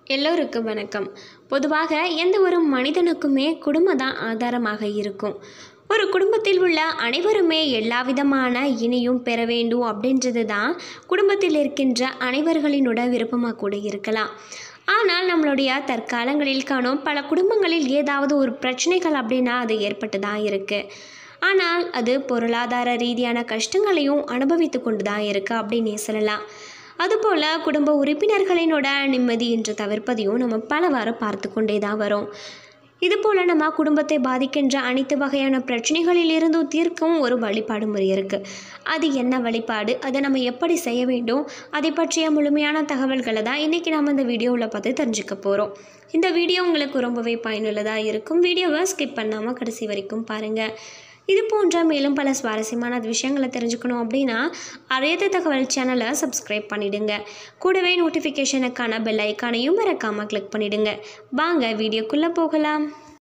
எல்லோருக்கும் வணக்கம் பொதுவாக எந்த ஒரு மனிதனுக்குமே குடும்பம் தான் ஆதாரமாக இருக்கும் ஒரு குடும்பத்தில் உள்ள அனைவருமே எல்லா விதமான இனியும் பெற வேண்டும் அப்படின்றது தான் குடும்பத்தில் இருக்கின்ற அனைவர்களினோட விருப்பமாக கூட இருக்கலாம் ஆனால் நம்மளுடைய தற்காலங்களில் காணும் பல குடும்பங்களில் ஏதாவது ஒரு பிரச்சனைகள் அப்படின்னா அது ஏற்பட்டு தான் இருக்குது ஆனால் அது பொருளாதார ரீதியான கஷ்டங்களையும் அனுபவித்து கொண்டு தான் இருக்குது அப்படின்னே சொல்லலாம் அதுபோல் குடும்ப உறுப்பினர்களினோட நிம்மதி என்று தவிர்ப்பதையும் நம்ம பலவாறு பார்த்து கொண்டே தான் வரோம் இதுபோல் நம்ம குடும்பத்தை பாதிக்கின்ற அனைத்து வகையான பிரச்சனைகளில் இருந்தும் தீர்க்கவும் ஒரு வழிபாடு முறை இருக்குது அது என்ன வழிபாடு அதை நம்ம எப்படி செய்ய வேண்டும் அதை பற்றிய முழுமையான தகவல்களை தான் இன்றைக்கி நம்ம இந்த வீடியோவில் பார்த்து தெரிஞ்சுக்க போகிறோம் இந்த வீடியோ உங்களுக்கு ரொம்பவே பயனுள்ளதாக இருக்கும் வீடியோவை ஸ்கிப் பண்ணாமல் கடைசி வரைக்கும் பாருங்கள் இது போன்ற மேலும் பல சுவாரஸ்யமான விஷயங்களை தெரிஞ்சுக்கணும் அப்படின்னா அரையத தகவல் சேனலை சப்ஸ்கிரைப் பண்ணிடுங்க கூடவே நோட்டிஃபிகேஷனுக்கான பெல் ஐக்கானையும் மறக்காமல் கிளிக் பண்ணிடுங்க வாங்க வீடியோக்குள்ளே போகலாம்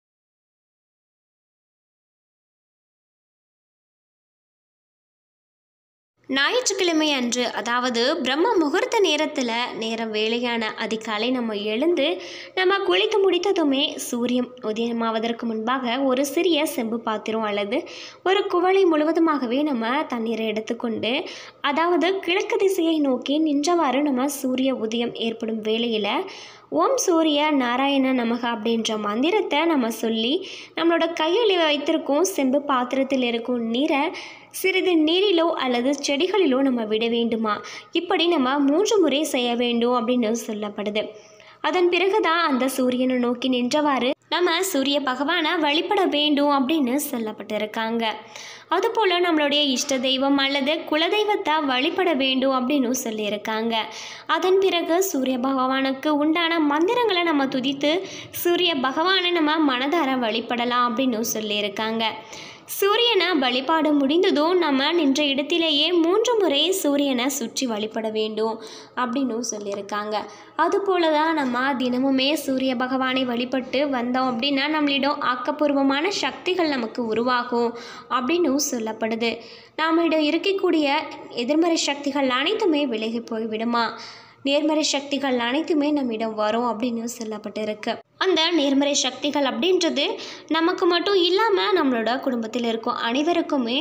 ஞாயிற்றுக்கிழமை அன்று அதாவது பிரம்ம முகூர்த்த நேரத்தில் நேரம் வேலையான அதிகாலை நம்ம எழுந்து நம்ம குளித்து முடித்ததுமே சூரியன் உதயமாவதற்கு முன்பாக ஒரு சிறிய செம்பு பாத்திரம் அல்லது ஒரு குவளை முழுவதுமாகவே நம்ம தண்ணீரை எடுத்துக்கொண்டு அதாவது கிழக்கு திசையை நோக்கி நின்றவாறு நம்ம சூரிய உதயம் ஏற்படும் வேளையில் ஓம் சூரிய நாராயண நமக அப்படின்ற மந்திரத்தை நம்ம சொல்லி நம்மளோட கையில் வைத்திருக்கும் செம்பு பாத்திரத்தில் இருக்கும் நீரை சிறிது நீரிலோ அல்லது செடிகளிலோ நம்ம விட வேண்டுமா இப்படி நம்ம மூன்று முறை செய்ய வேண்டும் அப்படின்னு சொல்லப்படுது அதன் பிறகுதான் அந்த சூரியனை நோக்கி நின்றவாறு நம்ம சூரிய பகவானை வழிபட வேண்டும் அப்படின்னு சொல்லப்பட்டிருக்காங்க அதுபோல் நம்மளுடைய இஷ்ட தெய்வம் அல்லது குலதெய்வத்தை வழிபட வேண்டும் அப்படின்னு சொல்லியிருக்காங்க அதன் பிறகு சூரிய பகவானுக்கு உண்டான மந்திரங்களை நம்ம துதித்து சூரிய பகவானை நம்ம மனதார வழிபடலாம் அப்படின்னு சொல்லியிருக்காங்க சூரியனை வழிபாடு முடிந்ததும் நம்ம நின்ற இடத்திலேயே மூன்று முறை சூரியனை சுற்றி வழிபட வேண்டும் அப்படின்னு சொல்லியிருக்காங்க அதுபோல தான் நம்ம தினமுமே சூரிய பகவானை வழிபட்டு வந்தோம் அப்படின்னா நம்மளிடம் ஆக்கப்பூர்வமான சக்திகள் நமக்கு உருவாகும் அப்படின்னு சொல்லப்படுது நம்மளிடம் இருக்கக்கூடிய எதிர்மறை சக்திகள் அனைத்துமே விலகி போய்விடுமா நேர்மறை சக்திகள் அனைத்துமே நம்மிடம் வரும் அப்படின்னு சொல்லப்பட்டிருக்கு அந்த நேர்மறை சக்திகள் அப்படின்றது நமக்கு மட்டும் இல்லாமல் நம்மளோட குடும்பத்தில் இருக்கும் அனைவருக்குமே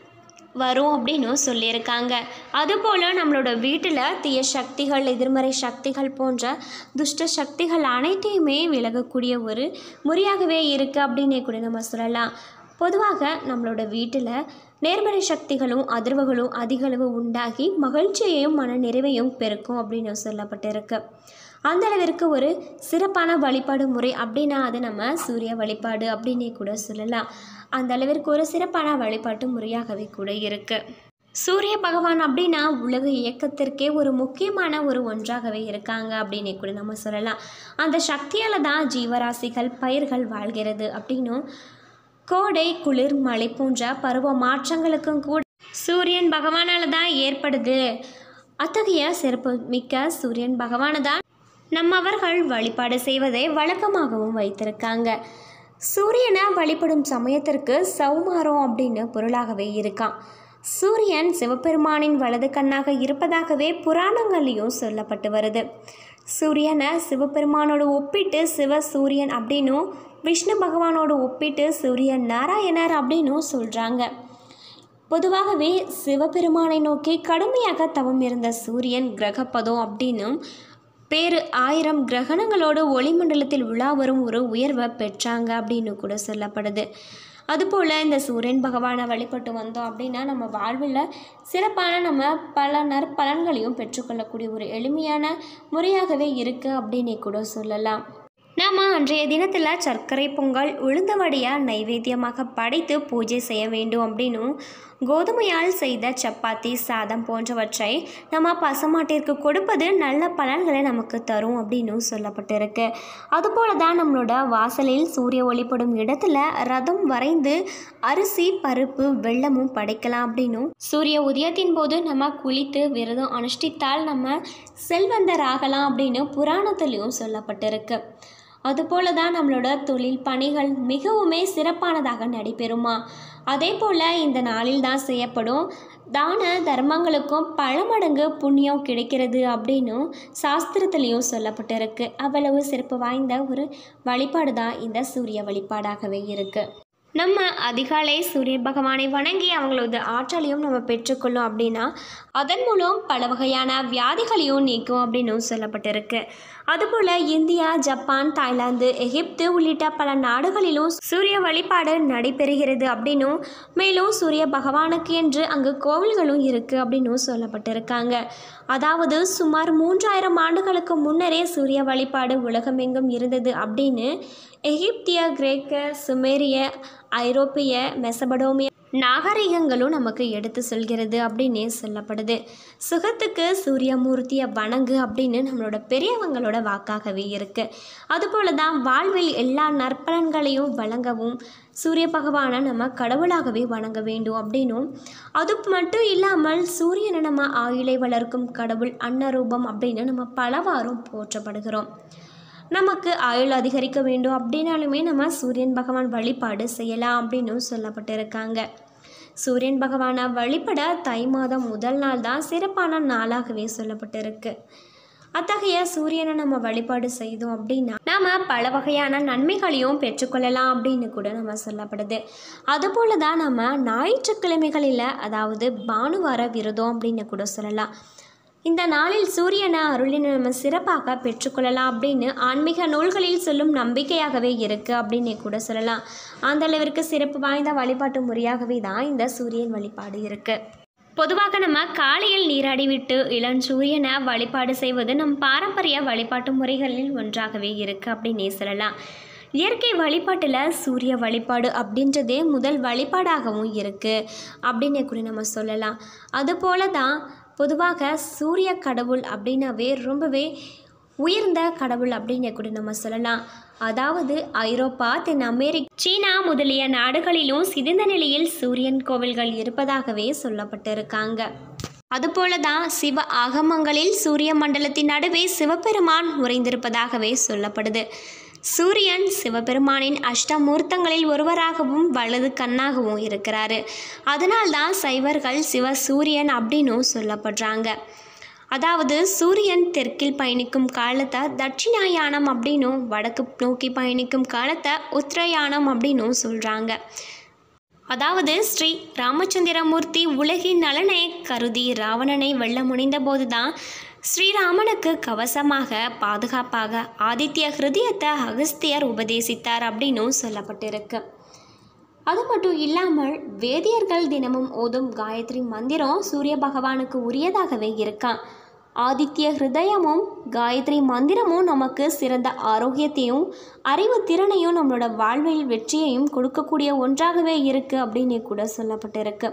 வரும் அப்படின்னு சொல்லியிருக்காங்க அதுபோல் நம்மளோட வீட்டில் தீய சக்திகள் எதிர்மறை சக்திகள் போன்ற துஷ்ட சக்திகள் அனைத்தையுமே விலகக்கூடிய ஒரு முறையாகவே இருக்குது அப்படின்னே கூட நம்ம சொல்லலாம் பொதுவாக நம்மளோட வீட்டில் நேர்மறை சக்திகளும் அதிர்வுகளும் அதிகளவு உண்டாகி மகிழ்ச்சியையும் மன நிறைவையும் பெருக்கும் அப்படின்னு சொல்லப்பட்டிருக்கு அந்த அளவிற்கு ஒரு சிறப்பான வழிபாடு முறை அப்படின்னா அது நம்ம சூரிய வழிபாடு அப்படின்னே கூட சொல்லலாம் அந்த அளவிற்கு ஒரு சிறப்பான வழிபாட்டு முறையாகவே கூட இருக்குது சூரிய பகவான் அப்படின்னா உலக இயக்கத்திற்கே ஒரு முக்கியமான ஒரு ஒன்றாகவே இருக்காங்க அப்படின்னே கூட நம்ம சொல்லலாம் அந்த சக்தியால் தான் ஜீவராசிகள் பயிர்கள் வாழ்கிறது அப்படின்னும் கோடை குளிர் மழை போன்ற பருவ மாற்றங்களுக்கும் கூட சூரியன் பகவானால் தான் ஏற்படுது அத்தகைய சிறப்பு மிக்க சூரியன் பகவானை தான் நம்மவர்கள் வழிபாடு செய்வதை வழக்கமாகவும் வைத்திருக்காங்க சூரியனை வழிபடும் சமயத்திற்கு சௌமாரம் அப்படின்னு பொருளாகவே இருக்கான் சூரியன் சிவபெருமானின் வலது கண்ணாக இருப்பதாகவே புராணங்கள்லையும் சொல்லப்பட்டு வருது சூரியனை சிவபெருமானோடு ஒப்பிட்டு சிவ சூரியன் அப்படின்னும் விஷ்ணு பகவானோடு ஒப்பிட்டு சூரியன் நாராயணர் அப்படின்னும் சொல்கிறாங்க பொதுவாகவே சிவபெருமானை நோக்கி கடுமையாக தவம் இருந்த சூரியன் கிரகப்பதம் அப்படின்னும் பேரு ஆயிரம் கிரகணங்களோடு ஒளிமண்டலத்தில் உலா வரும் ஒரு உயர்வை பெற்றாங்க அப்படின்னு கூட சொல்லப்படுது அதுபோல் இந்த சூரியன் பகவானை வழிபட்டு வந்தோம் அப்படின்னா நம்ம வாழ்வில் சிறப்பான நம்ம பல நற்பலன்களையும் பெற்றுக்கொள்ளக்கூடிய ஒரு எளிமையான முறையாகவே இருக்குது அப்படின்னே கூட சொல்லலாம் நாம் அன்றைய தினத்தில் சர்க்கரை பொங்கல் உளுந்த வடையாக நைவேத்தியமாக படைத்து பூஜை செய்ய வேண்டும் அப்படின்னும் கோதுமையால் செய்த சப்பாத்தி சாதம் போன்றவற்றை நம்ம பசுமாட்டிற்கு கொடுப்பது நல்ல பலன்களை நமக்கு தரும் அப்படின்னும் சொல்லப்பட்டிருக்கு அதுபோல தான் நம்மளோட வாசலில் சூரிய ஒளிப்படும் இடத்துல ரதம் வரைந்து அரிசி பருப்பு வெள்ளமும் படைக்கலாம் அப்படின்னும் சூரிய உதயத்தின் போது நம்ம குளித்து விரதம் அனுஷ்டித்தால் நம்ம செல்வந்தர் ஆகலாம் அப்படின்னு புராணத்திலையும் சொல்லப்பட்டிருக்கு அதுபோல தான் நம்மளோட தொழில் பணிகள் மிகவுமே சிறப்பானதாக நடைபெறுமா அதே போல் இந்த நாளில் தான் செய்யப்படும் தான தர்மங்களுக்கும் பல மடங்கு புண்ணியம் கிடைக்கிறது அப்படின்னும் சாஸ்திரத்துலேயும் சொல்லப்பட்டிருக்கு அவ்வளவு சிறப்பு வாய்ந்த ஒரு வழிபாடு தான் இந்த சூரிய வழிபாடாகவே இருக்குது நம்ம அதிகாலை சூரிய பகவானை வணங்கி அவங்களோட ஆற்றலையும் நம்ம பெற்றுக்கொள்ளோம் அப்படின்னா அதன் மூலம் பல வகையான வியாதிகளையும் நீக்கும் அப்படின்னும் சொல்லப்பட்டிருக்கு அதுபோல் இந்தியா ஜப்பான் தாய்லாந்து எகிப்து உள்ளிட்ட பல நாடுகளிலும் சூரிய வழிபாடு நடைபெறுகிறது அப்படின்னும் மேலும் சூரிய பகவானுக்கு என்று அங்கு கோவில்களும் இருக்குது அப்படின்னும் சொல்லப்பட்டிருக்காங்க அதாவது சுமார் மூன்றாயிரம் ஆண்டுகளுக்கு முன்னரே சூரிய வழிபாடு உலகமெங்கும் இருந்தது அப்படின்னு எகிப்திய கிரேக்க சுமேரிய ஐரோப்பிய மெசபடோமிய நாகரிகங்களும் நமக்கு எடுத்து சொல்கிறது அப்படின்னே சொல்லப்படுது சுகத்துக்கு சூரியமூர்த்தியை வணங்கு அப்படின்னு நம்மளோட பெரியவங்களோட வாக்காகவே இருக்குது அதுபோல தான் வாழ்வில் எல்லா நற்பலன்களையும் வழங்கவும் சூரிய பகவானை நம்ம கடவுளாகவே வணங்க வேண்டும் அப்படின்னும் அது மட்டும் இல்லாமல் சூரியனை நம்ம ஆயுளை வளர்க்கும் கடவுள் அன்னரூபம் அப்படின்னு நம்ம பலவாறும் போற்றப்படுகிறோம் நமக்கு ஆயுள் அதிகரிக்க வேண்டும் அப்படின்னாலுமே நம்ம சூரியன் பகவான் வழிபாடு செய்யலாம் அப்படின்னு சொல்லப்பட்டிருக்காங்க சூரியன் பகவானை வழிபட தை மாதம் முதல் நாள் தான் சிறப்பான நாளாகவே சொல்லப்பட்டிருக்கு அத்தகைய சூரியனை நம்ம வழிபாடு செய்தோம் அப்படின்னா நாம பல வகையான நன்மைகளையும் பெற்றுக்கொள்ளலாம் அப்படின்னு கூட நம்ம சொல்லப்படுது அதுபோல தான் நம்ம ஞாயிற்றுக்கிழமைகளில் அதாவது பானுவார விரதம் அப்படின்னு கூட சொல்லலாம் இந்த நாளில் சூரியனை அருளினை நம்ம சிறப்பாக பெற்றுக்கொள்ளலாம் அப்படின்னு ஆன்மீக நூல்களில் சொல்லும் நம்பிக்கையாகவே இருக்குது அப்படின்னு கூட சொல்லலாம் அந்த அளவிற்கு சிறப்பு வாய்ந்த வழிபாட்டு முறையாகவே தான் இந்த சூரியன் வழிபாடு இருக்குது பொதுவாக நம்ம காலையில் நீராடி விட்டு இளம் சூரியனை வழிபாடு செய்வது நம் பாரம்பரிய வழிபாட்டு முறைகளில் ஒன்றாகவே இருக்குது அப்படின்னே சொல்லலாம் இயற்கை வழிபாட்டில் சூரிய வழிபாடு அப்படின்றதே முதல் வழிபாடாகவும் இருக்குது அப்படின்னு கூட நம்ம சொல்லலாம் அதுபோல தான் பொதுவாக சூரிய கடவுள் அப்படின்னாவே ரொம்பவே உயர்ந்த கடவுள் அப்படின்னு கூட நம்ம சொல்லலாம் அதாவது ஐரோப்பா தென் அமெரிக்கா சீனா முதலிய நாடுகளிலும் சிதைந்த நிலையில் சூரியன் கோவில்கள் இருப்பதாகவே சொல்லப்பட்டிருக்காங்க அதுபோல தான் சிவ ஆகமங்களில் சூரிய மண்டலத்தின் நடுவே சிவபெருமான் உறைந்திருப்பதாகவே சொல்லப்படுது சூரியன் சிவபெருமானின் அஷ்டமூர்த்தங்களில் ஒருவராகவும் வலது கண்ணாகவும் இருக்கிறாரு அதனால்தான் சைவர்கள் சிவ சூரியன் அப்படின்னும் சொல்லப்படுறாங்க அதாவது சூரியன் தெற்கில் பயணிக்கும் காலத்தை தட்சிணாயானம் அப்படின்னும் வடக்கு நோக்கி பயணிக்கும் காலத்தை உத்தரயானம் அப்படின்னும் சொல்கிறாங்க அதாவது ஸ்ரீ ராமச்சந்திரமூர்த்தி உலகின் நலனை கருதி ராவணனை வெல்ல முனைந்த போதுதான் ஸ்ரீராமனுக்கு கவசமாக பாதுகாப்பாக ஆதித்ய ஹிருதயத்தை அகஸ்தியர் உபதேசித்தார் அப்படின்னும் சொல்லப்பட்டிருக்கு அது மட்டும் இல்லாமல் வேதியர்கள் தினமும் ஓதும் காயத்ரி மந்திரம் சூரிய பகவானுக்கு உரியதாகவே இருக்கான் ஆதித்ய ஹிருதயமும் காயத்ரி மந்திரமும் நமக்கு சிறந்த ஆரோக்கியத்தையும் அறிவு திறனையும் நம்மளோட வாழ்வில் வெற்றியையும் கொடுக்கக்கூடிய ஒன்றாகவே இருக்குது அப்படின்னு கூட சொல்லப்பட்டிருக்கு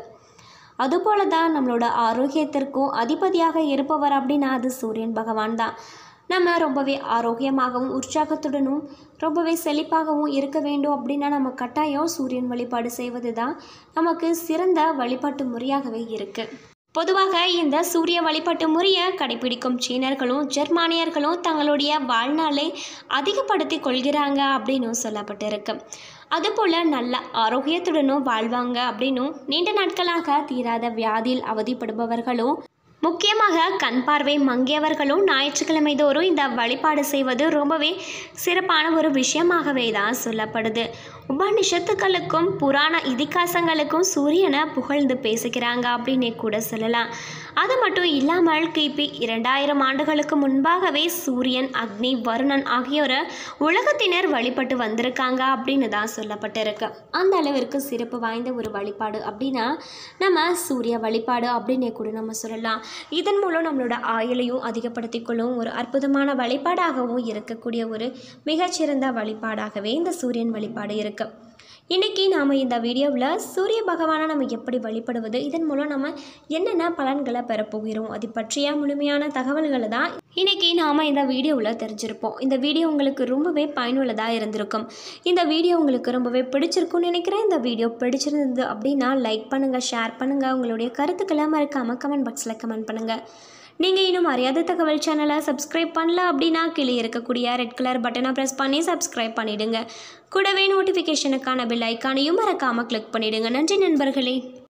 அதுபோல தான் நம்மளோட ஆரோக்கியத்திற்கும் அதிபதியாக இருப்பவர் அப்படின்னா அது சூரியன் பகவான் தான் நம்ம ரொம்பவே ஆரோக்கியமாகவும் உற்சாகத்துடனும் ரொம்பவே செழிப்பாகவும் இருக்க வேண்டும் அப்படின்னா நம்ம கட்டாயம் சூரியன் வழிபாடு செய்வது தான் நமக்கு சிறந்த வழிபாட்டு முறையாகவே இருக்குது பொதுவாக இந்த சூரிய வழிபாட்டு முறையை கடைபிடிக்கும் சீனர்களும் ஜெர்மானியர்களும் தங்களுடைய வாழ்நாளை அதிகப்படுத்தி கொள்கிறாங்க அப்படின்னும் சொல்லப்பட்டிருக்கு அதுபோல் நல்ல ஆரோக்கியத்துடனும் வாழ்வாங்க அப்படின்னும் நீண்ட நாட்களாக தீராத வியாதியில் அவதிப்படுபவர்களும் முக்கியமாக கண் பார்வை மங்கியவர்களும் ஞாயிற்றுக்கிழமை தோறும் இந்த வழிபாடு செய்வது ரொம்பவே சிறப்பான ஒரு விஷயமாகவே தான் சொல்லப்படுது உபநிஷத்துக்களுக்கும் புராண இதிகாசங்களுக்கும் சூரியனை புகழ்ந்து பேசுகிறாங்க அப்படின்னே கூட சொல்லலாம் அது மட்டும் இல்லாமல் கிபி இரண்டாயிரம் ஆண்டுகளுக்கு முன்பாகவே சூரியன் அக்னி வருணன் ஆகியோரை உலகத்தினர் வழிபட்டு வந்திருக்காங்க அப்படின்னு தான் சொல்லப்பட்டிருக்கு அந்த அளவிற்கு சிறப்பு வாய்ந்த ஒரு வழிபாடு அப்படின்னா நம்ம சூரிய வழிபாடு அப்படின்னே கூட நம்ம சொல்லலாம் இதன் மூலம் நம்மளோட ஆயுளையும் அதிகப்படுத்திக் கொள்ளும் ஒரு அற்புதமான வழிபாடாகவும் இருக்கக்கூடிய ஒரு மிகச்சிறந்த வழிபாடாகவே இந்த சூரியன் வழிபாடு இருக்கு இன்னைக்கு நாம் இந்த வீடியோவில் சூரிய பகவானை நம்ம எப்படி வழிபடுவது இதன் மூலம் நம்ம என்னென்ன பலன்களை பெறப்போகிறோம் அது பற்றிய முழுமையான தகவல்களை தான் இன்னைக்கு நாம் இந்த வீடியோவில் தெரிஞ்சிருப்போம் இந்த வீடியோ உங்களுக்கு ரொம்பவே பயனுள்ளதாக இருந்திருக்கும் இந்த வீடியோ உங்களுக்கு ரொம்பவே பிடிச்சிருக்கும்னு நினைக்கிறேன் இந்த வீடியோ பிடிச்சிருந்தது அப்படின்னா லைக் பண்ணுங்கள் ஷேர் பண்ணுங்கள் உங்களுடைய கருத்துக்களை மறக்காமல் கமெண்ட் பாக்ஸில் கமெண்ட் பண்ணுங்கள் நீங்கள் இன்னும் அறியாத தகவல் சேனலை சப்ஸ்கிரைப் பண்ணல அப்படின்னா கீழே இருக்கக்கூடிய ரெட் கலர் பட்டனை ப்ரெஸ் பண்ணி சப்ஸ்கிரைப் பண்ணிடுங்க கூடவே நோட்டிஃபிகேஷனுக்கான பெல் ஐக்கானையும் மறக்காமல் கிளிக் பண்ணிடுங்க நன்றி நண்பர்களே